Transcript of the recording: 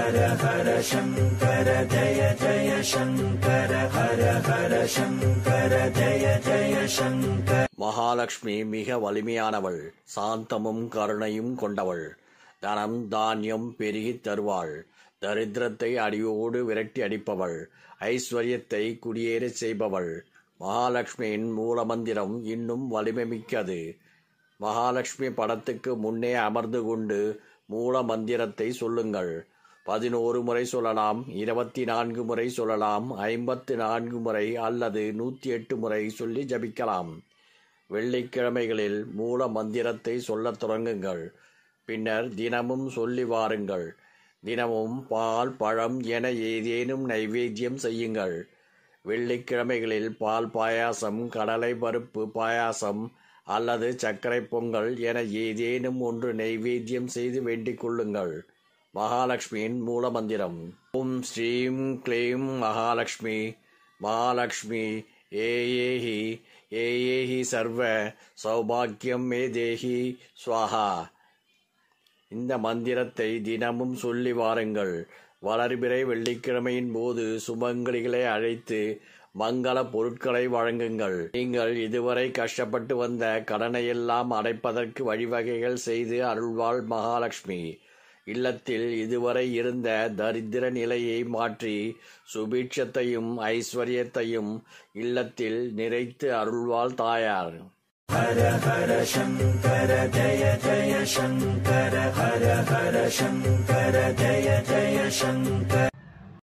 ஹர ஹர சங்கர ஜய ஜய சங்கர ஹர ஹர சங்கர ஜய ஜய சங்கர மகாலட்சுமி மிக வலிமையானவள் சாந்தமும் கருணையும் கொண்டவள் தனம் தானியம் பெருகித் தருவாள் தரித்திரத்தை அடியோடு விரட்டி அடிப்பவள் ஐஸ்வர்யத்தை குடியேறச் செய்பவள் மகாலட்சுமியின் மூலமந்திரம் இன்னும் வலிமை மிக்கது மகாலட்சுமி படத்துக்கு முன்னே அமர்ந்து கொண்டு மூல மந்திரத்தை சொல்லுங்கள் பதினோரு முறை சொல்லலாம் இருபத்தி நான்கு முறை சொல்லலாம் ஐம்பத்து நான்கு முறை அல்லது நூற்றி எட்டு முறை சொல்லி ஜபிக்கலாம் வெள்ளிக்கிழமைகளில் மூல மந்திரத்தை சொல்லத் தொடங்குங்கள் பின்னர் தினமும் சொல்லி வாருங்கள் தினமும் பால் பழம் என ஏதேனும் நைவேத்தியம் செய்யுங்கள் வெள்ளிக்கிழமைகளில் பால் பாயாசம் கடலை பருப்பு பாயாசம் அல்லது சர்க்கரை பொங்கல் என ஏதேனும் ஒன்று நைவேத்தியம் செய்து வேண்டிக் கொள்ளுங்கள் மகாலட்சுமியின் மூலமந்திரம் ஓம் ஸ்ரீம் க்ளீம் மகாலட்சுமி மகாலட்சுமி ஏயேஹி ஏயேஹி சர்வ சௌபாக்கியம் மே தேஹி ஸ்வாஹா இந்த மந்திரத்தை தினமும் சொல்லி வாருங்கள் வளர்பிறை வெள்ளிக்கிழமையின் போது சுமங்கலிகளை அழைத்து மங்கள பொருட்களை வழங்குங்கள் நீங்கள் இதுவரை கஷ்டப்பட்டு வந்த கடனையெல்லாம் அடைப்பதற்கு வழிவகைகள் செய்து அருள்வாள் மகாலட்சுமி இல்லத்தில் இதுவரை இருந்த தரித்திர நிலையை மாற்றி சுபீட்சத்தையும் ஐஸ்வர்யத்தையும் இல்லத்தில் நிறைத்து அருள்வாள் தாயார் ஹர ஹர சங்கர ஜய ஜய சங்கர ஹர ஹர சங்கர ஜய ஜய சங்கர